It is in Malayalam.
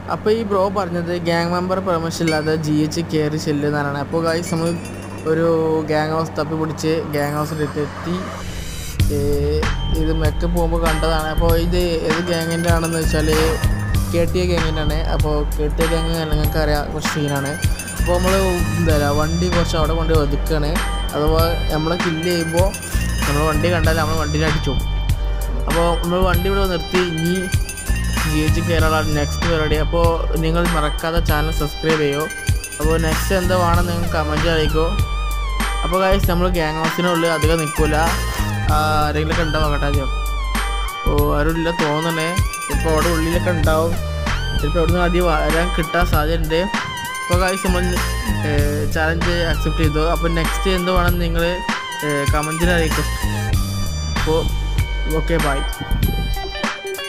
അപ്പോൾ ഈ ബ്രോ പറഞ്ഞത് ഗ്യാങ് മെമ്പർ പെർമിഷൻ ഇല്ലാതെ ജി എച്ച് കയറി ചെല്ലുന്നതാണ് അപ്പോൾ ഗൈസ് നമ്മൾ ഒരു ഗ്യാങ് ഹൗസ് തപ്പി പിടിച്ച് ഗ്യാങ് ഹൗസിലേക്ക് എത്തി ഏ, ഇത് മെക്ക പോകുമ്പോൾ കണ്ടതാണ് അപ്പോൾ ഇത് ഏത് ഗ്യാങ്ങിൻ്റെ ആണെന്ന് വെച്ചാൽ കെ ടി എ ഗ്യാങ്ങിൻ്റെ ആണ് അപ്പോൾ കെ ടി എ ഗ്യാങ് നിങ്ങൾക്ക് അറിയാം കുറച്ച് സീനാണ് അപ്പോൾ നമ്മൾ എന്താ പറയുക വണ്ടി കുറച്ച് അവിടെ കൊണ്ട് ഒതുക്കുകയാണ് അഥവാ നമ്മളെ കില്ല് ചെയ്യുമ്പോൾ നമ്മൾ വണ്ടി കണ്ടാൽ നമ്മൾ വണ്ടിയിൽ അടിച്ചു പോകും. അപ്പോൾ നമ്മൾ വണ്ടി ഇവിടെ നിർത്തി ഇനി ജി എച്ച് കേരള നെക്സ്റ്റ് പരിപാടി അപ്പോൾ നിങ്ങൾ മറക്കാതെ ചാനൽ സബ്സ്ക്രൈബ് ചെയ്യോ അപ്പോൾ നെക്സ്റ്റ് എന്താ വേണം നിങ്ങൾ കമൻറ്റ് അറിയിക്കോ അപ്പോൾ കാര്യം നമ്മൾ ഗ്യാങ് ഹൗസിനുള്ളിൽ അധികം നിൽക്കില്ല ആരെങ്കിലുമൊക്കെ ഉണ്ടാവും കേട്ടോ ആദ്യം ഓ ആരുമില്ല തോന്നണേ ഇപ്പോൾ അവിടെ ഉള്ളിലൊക്കെ ഉണ്ടാവും ചിലപ്പോൾ അവിടെ നിന്ന് ആദ്യം വരാൻ കിട്ടാൻ സാധ്യതയുണ്ട് അപ്പോൾ കാര്യം നമ്മൾ ചാലഞ്ച് അക്സെപ്റ്റ് ചെയ്തു അപ്പോൾ നെക്സ്റ്റ് എന്ത് വേണം നിങ്ങൾ കമൻറ്റിൽ അറിയിക്കും അപ്പോൾ ഓക്കെ ബൈ